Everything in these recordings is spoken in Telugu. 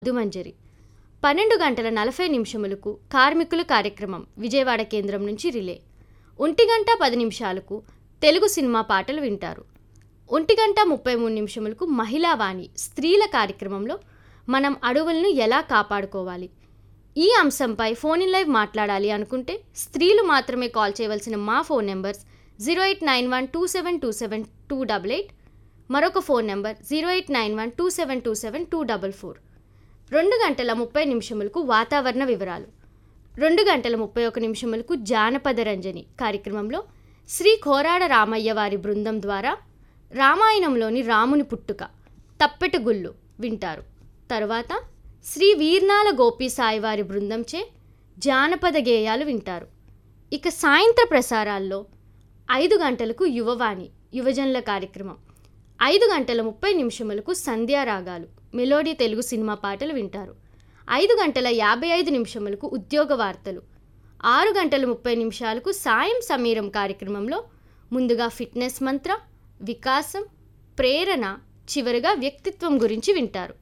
దుమంజరి పన్నెండు గంటల నలభై నిమిషములకు కార్మికుల కార్యక్రమం విజయవాడ కేంద్రం నుంచి రిలే ఒంటి గంట పది నిమిషాలకు తెలుగు సినిమా పాటలు వింటారు ఒంటి గంట ముప్పై మూడు నిమిషములకు మహిళా వాణి స్త్రీల కార్యక్రమంలో మనం అడవులను ఎలా కాపాడుకోవాలి ఈ అంశంపై ఫోన్ ఇన్ లైవ్ మాట్లాడాలి అనుకుంటే స్త్రీలు మాత్రమే కాల్ చేయవలసిన మా phone numbers zero eight nine one two seven two seven two double eight మరొక phone number zero eight nine one two seven two seven two double four రెండు గంటల ముప్పై నిమిషములకు వాతావరణ వివరాలు రెండు గంటల ముప్పై ఒక నిమిషములకు జానపద రంజని కార్యక్రమంలో శ్రీ కోరాడ రామయ్య వారి బృందం ద్వారా రామాయణంలోని రాముని పుట్టుక తప్పెట గుళ్ళు వింటారు తరువాత శ్రీ వీర్నాల గోపి సాయి వారి బృందంచే జానపద గేయాలు వింటారు ఇక సాయంత్ర ప్రసారాల్లో ఐదు గంటలకు యువవాణి యువజనుల కార్యక్రమం ఐదు గంటల ముప్పై నిమిషములకు సంధ్యారాగాలు మెలోడీ తెలుగు సినిమా పాటలు వింటారు ఐదు గంటల యాభై ఐదు నిమిషములకు ఉద్యోగ వార్తలు ఆరు గంటల ముప్పై నిమిషాలకు సాయం సమీరం కార్యక్రమంలో ముందుగా ఫిట్నెస్ మంత్ర వికాసం ప్రేరణ చివరిగా వ్యక్తిత్వం గురించి వింటారు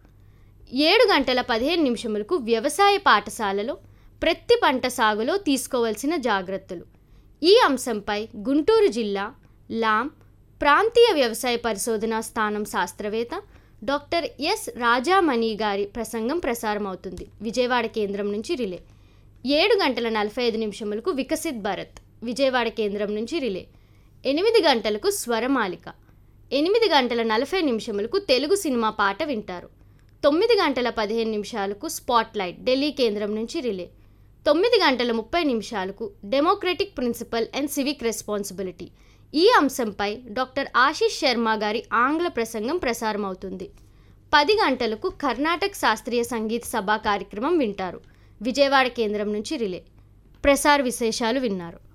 ఏడు గంటల పదిహేను నిమిషములకు వ్యవసాయ పాఠశాలలో ప్రతి పంట సాగులో తీసుకోవాల్సిన జాగ్రత్తలు ఈ అంశంపై గుంటూరు జిల్లా లాం ప్రాంతీయ వ్యవసాయ పరిశోధనా స్థానం శాస్త్రవేత్త డాక్టర్ ఎస్ రాజామణి గారి ప్రసంగం ప్రసారం అవుతుంది విజయవాడ కేంద్రం నుంచి రిలే ఏడు గంటల నలభై ఐదు నిమిషములకు వికసిత్ భారత్ విజయవాడ కేంద్రం నుంచి రిలే ఎనిమిది గంటలకు స్వరమాలిక ఎనిమిది గంటల నలభై నిమిషములకు తెలుగు సినిమా పాట వింటారు తొమ్మిది గంటల పదిహేను నిమిషాలకు స్పాట్లైట్ ఢిల్లీ కేంద్రం నుంచి రిలే తొమ్మిది గంటల ముప్పై నిమిషాలకు democratic principle and civic responsibility ఈ అంశంపై డాక్టర్ ఆశీష్ శర్మ గారి ఆంగ్ల ప్రసంగం ప్రసారం అవుతుంది పది గంటలకు కర్ణాటక శాస్త్రీయ సంగీత సభ కార్యక్రమం వింటారు విజయవాడ కేంద్రం నుంచి రిలే ప్రసార విశేషాలు విన్నారు